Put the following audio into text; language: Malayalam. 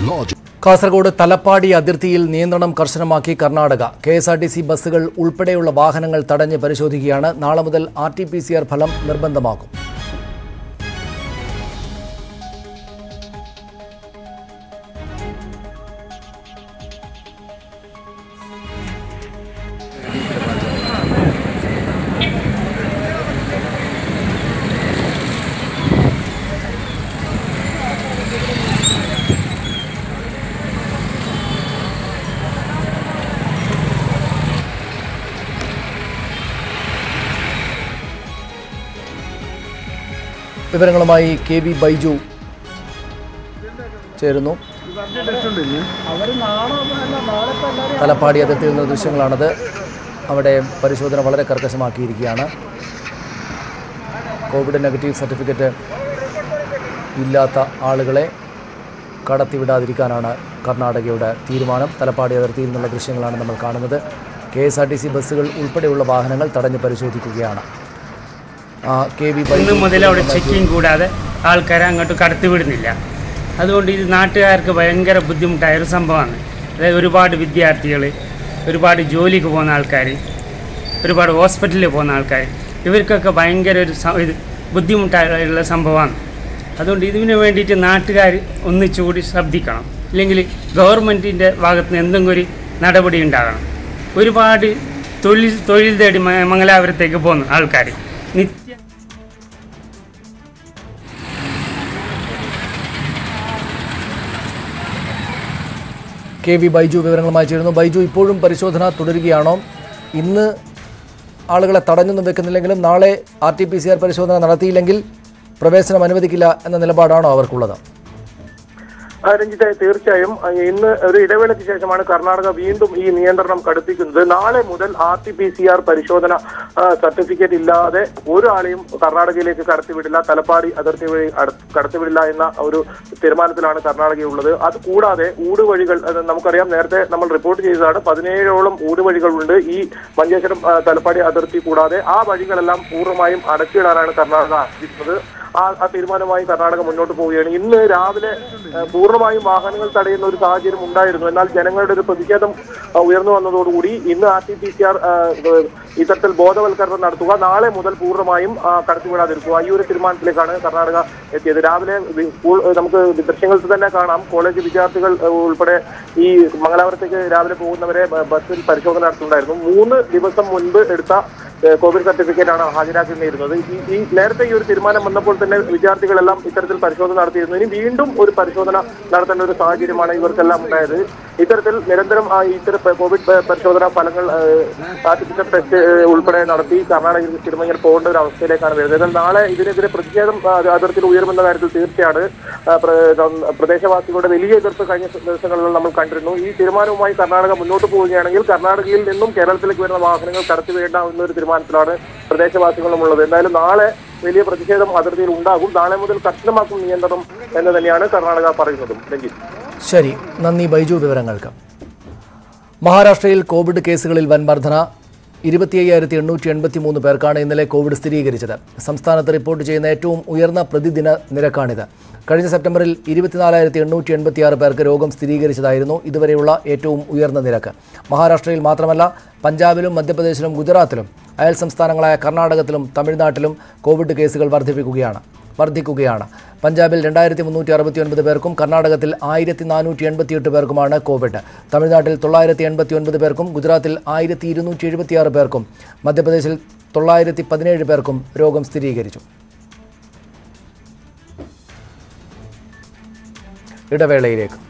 logic. കാസർഗോഡ് തലപ്പാടി അതിർത്തിയിൽ നിയന്ത്രണം കർശനമാക്കി Karnataka K S R T C ബസ്സുകൾ ഉൾപ്പെടെയുള്ള വാഹനങ്ങൾ തടഞ്ഞ് പരിശോധിക്കുകയാണ് നാളെ മുതൽ R T P C R ഫലം നിർബന്ധമാക്കും വിവരങ്ങളുമായി കെ വി ബൈജു ചേരുന്നു തലപ്പാടി അതിർത്തിയിൽ നിന്നുള്ള ദൃശ്യങ്ങളാണത് അവിടെ പരിശോധന വളരെ കർക്കശമാക്കിയിരിക്കുകയാണ് കോവിഡ് നെഗറ്റീവ് സർട്ടിഫിക്കറ്റ് ഇല്ലാത്ത ആളുകളെ കടത്തിവിടാതിരിക്കാനാണ് കർണാടകയുടെ തീരുമാനം തലപ്പാടി അതിർത്തിയിൽ നിന്നുള്ള ദൃശ്യങ്ങളാണ് നമ്മൾ കാണുന്നത് K S R T C ബസ്സുകൾ ഉൾപ്പെടെയുള്ള വാഹനങ്ങൾ തടഞ്ഞ് പരിശോധിക്കുകയാണ് ആ, കെ വി ഇന്ന് ബൈജു മുതൽ അവിടെ ചെക്കിങ് കൂടാതെ ആൾക്കാരെ അങ്ങോട്ട് കടത്തിവിടുന്നില്ല അതുകൊണ്ട് ഇത് നാട്ടുകാർക്ക് ഭയങ്കര ബുദ്ധിമുട്ടായ ഒരു സംഭവമാണ് അതായത് ഒരുപാട് വിദ്യാർത്ഥികൾ ഒരുപാട് ജോലിക്ക് പോകുന്ന ആൾക്കാർ ഒരുപാട് ഹോസ്പിറ്റലിൽ പോകുന്ന ആൾക്കാർ ഇവർക്കൊക്കെ ഭയങ്കര ഒരു സ- ഇത് ബുദ്ധിമുട്ടായുള്ള സംഭവമാണ് അതുകൊണ്ട് ഇതിന് വേണ്ടിയിട്ട് നാട്ടുകാർ ഒന്നിച്ചുകൂടി ശ്രദ്ധിക്കണം ഇല്ലെങ്കിൽ ഗവൺമെൻറ്റിൻ്റെ ഭാഗത്ത് നിന്ന് എന്തെങ്കിലും ഒരു നടപടി ഉണ്ടാകണം ഒരുപാട് തൊഴിൽ തൊഴിൽ തേടി മ- മംഗലാപുരത്തേക്ക് പോകുന്നു ആൾക്കാർ നിത്യ കെ വി ബൈജു വിവരങ്ങളുമായി ചേരുന്നു ബൈജു ഇപ്പോഴും പരിശോധന തുടരുകയാണോ ഇന്ന് ആളുകളെ തടഞ്ഞൊന്നും വെക്കുന്നില്ലെങ്കിലും നാളെ R T P C R പരിശോധന നടത്തിയില്ലെങ്കിൽ പ്രവേശനം അനുവദിക്കില്ല എന്ന നിലപാടാണോ അവർക്കുള്ളത് ആ, രഞ്ജിത്തെ തീർച്ചയായും ആ, ഇന്ന് ഒരു ഇടവേളയ്ക്ക് ശേഷമാണ് കർണാടക വീണ്ടും ഈ നിയന്ത്രണം കടുപ്പിക്കുന്നത് നാളെ മുതൽ R T P C R പരിശോധന ആ, സർട്ടിഫിക്കറ്റ് ഇല്ലാതെ ഒരാളെയും കർണാടകയിലേക്ക് കടത്തിവിടില്ല തലപ്പാടി അതിർത്തി വഴി അട- കടത്തിവിടില്ല എന്ന ഒരു തീരുമാനത്തിലാണ് കർണാടകയുള്ളത് അത് കൂടാതെ ഊടുവഴികൾ അത് നമുക്കറിയാം നേരത്തെ നമ്മൾ റിപ്പോർട്ട് ചെയ്തതാണ് പതിനേഴോളം ഊടുവഴികളുണ്ട് ഈ മഞ്ചേശ്വരം ആ, തലപ്പാടി അതിർത്തി കൂടാതെ ആ വഴികളെല്ലാം പൂർണ്ണമായും അടച്ചിടാനാണ് കർണാടക ആഗ്രഹിക്കുന്നത് ആ ആ തീരുമാനമായി കർണാടക മുന്നോട്ട് പോവുകയാണ് ഇന്ന് രാവിലെ ഏഹ്, പൂർണ്ണമായും വാഹനങ്ങൾ തടയുന്ന ഒരു സാഹചര്യം ഉണ്ടായിരുന്നു എന്നാൽ ജനങ്ങളുടെ ഒരു പ്രതിഷേധം ആ, ഉയർന്നു വന്നതോടുകൂടി ഇന്ന് R T P C R ഇത്തരത്തിൽ ബോധവൽക്കരണം നടത്തുക നാളെ മുതൽ പൂർണ്ണമായും ആ, കടത്തിവിടാതിരിക്കുക ഈ ഒരു തീരുമാനത്തിലേക്കാണ് കർണാടക എത്തിയത് രാവിലെ വി- സ്കൂൾ ഏഹ്, നമുക്ക് ദൃശ്യങ്ങളിൽ തന്നെ കാണാം കോളേജ് വിദ്യാർത്ഥികൾ ഏഹ്, ഉൾപ്പെടെ ഈ മംഗലാപുരത്തേക്ക് രാവിലെ പോകുന്നവരെ ബ- ബസ്സിൽ പരിശോധന നടത്തുന്നുണ്ടായിരുന്നു മൂന്ന് ദിവസം മുൻപ് എടുത്ത ഏഹ് കോവിഡ് സർട്ടിഫിക്കറ്റ് ആണ് ഹാജരാക്കേണ്ടിയിരുന്നത് ഈ ഈ നേരത്തെ ഈ ഒരു തീരുമാനം വന്നപ്പോൾ തന്നെ വിദ്യാർത്ഥികളെല്ലാം ഇത്തരത്തിൽ പരിശോധന നടത്തിയിരുന്നു ഇനി വീണ്ടും ഒരു പരിശോധന നടത്തേണ്ട ഒരു സാഹചര്യമാണ് ഇവർക്കെല്ലാം ഉണ്ടായത് ഇത്തരത്തിൽ നിരന്തരം ആ ഇത്തരം പ- കോവിഡ് പ- പരിശോധനാ ഫലങ്ങൾ സർട്ടിഫിക്കറ്റ് ടെസ്റ്റ് ഏഹ്, ഉൾപ്പെടെ നടത്തി കർണാടകയിൽ സ്ഥിരം ഇങ്ങനെ പോകേണ്ട ഒരു അവസ്ഥയിലേക്കാണ് വരുന്നത് എന്നാൽ നാളെ ഇതിനെതിരെ പ്രതിഷേധം ആ, അതിർത്തിയിൽ ഉയരുമെന്ന കാര്യത്തിൽ തീർച്ചയാണ് ആ, പ്ര- കം- പ്രദേശവാസികളുടെ വലിയ എതിർപ്പ് കഴിഞ്ഞ ദിവസങ്ങളിൽ നമ്മൾ കണ്ടിരുന്നു ഈ തീരുമാനവുമായി കർണാടക മുന്നോട്ട് പോവുകയാണെങ്കിൽ കർണാടകയിൽ നിന്നും കേരളത്തിലേക്ക് വരുന്ന വാഹനങ്ങൾ കടത്തിവിടേണ്ട എന്നൊരു തീരുമാനത്തിലാണ് പ്രദേശവാസികളും ഉള്ളത് എന്തായാലും നാളെ വലിയ പ്രതിഷേധം അതിർത്തിയിൽ ഉണ്ടാകും നാളെ മുതൽ കർശനമാക്കും നിയന്ത്രണം എന്ന് തന്നെയാണ് കർണാടക പറയുന്നതും രഞ്ജിത്ത് ശരി നന്ദി ബൈജു വിവരങ്ങൾക്ക് മഹാരാഷ്ട്രയിൽ കോവിഡ് കേസുകളിൽ വൻ വർധന ഇരുപത്തി അയ്യായിരത്തി എണ്ണൂറ്റി എൺപത്തി മൂന്ന് പേർക്കാണ് ഇന്നലെ കോവിഡ് സ്ഥിരീകരിച്ചത് സംസ്ഥാനത്ത് റിപ്പോർട്ട് ചെയ്യുന്ന ഏറ്റവും ഉയർന്ന പ്രതിദിന നിരക്കാണിത് കഴിഞ്ഞ സെപ്റ്റംബറിൽ ഇരുപത്തിനാലായിരത്തി എണ്ണൂറ്റി എൺപത്തിയാറ് പേർക്ക് രോഗം സ്ഥിരീകരിച്ചതായിരുന്നു ഇതുവരെയുള്ള ഏറ്റവും ഉയർന്ന നിരക്ക് മഹാരാഷ്ട്രയിൽ മാത്രമല്ല പഞ്ചാബിലും മധ്യപ്രദേശിലും ഗുജറാത്തിലും അയൽ സംസ്ഥാനങ്ങളായ കർണാടകത്തിലും തമിഴ്നാട്ടിലും കോവിഡ് കേസുകൾ വർദ്ധിപ്പിക്കുകയാണ് വർദ്ധിക്കുകയാണ് പഞ്ചാബിൽ രണ്ടായിരത്തി മുന്നൂറ്റി അറുപത്തി ഒൻപത് പേർക്കും കർണാടകത്തിൽ ആയിരത്തി നാനൂറ്റി എൺപത്തിയെട്ട് പേർക്കുമാണ് കോവിഡ് തമിഴ്നാട്ടിൽ തൊള്ളായിരത്തി എൺപത്തി ഒൻപത് പേർക്കും ഗുജറാത്തിൽ ആയിരത്തി ഇരുന്നൂറ്റി എഴുപത്തിയാറ് പേർക്കും മധ്യപ്രദേശിൽ തൊള്ളായിരത്തി പതിനേഴ് പേർക്കും രോഗം സ്ഥിരീകരിച്ചു ഇടവേളയിലേക്ക്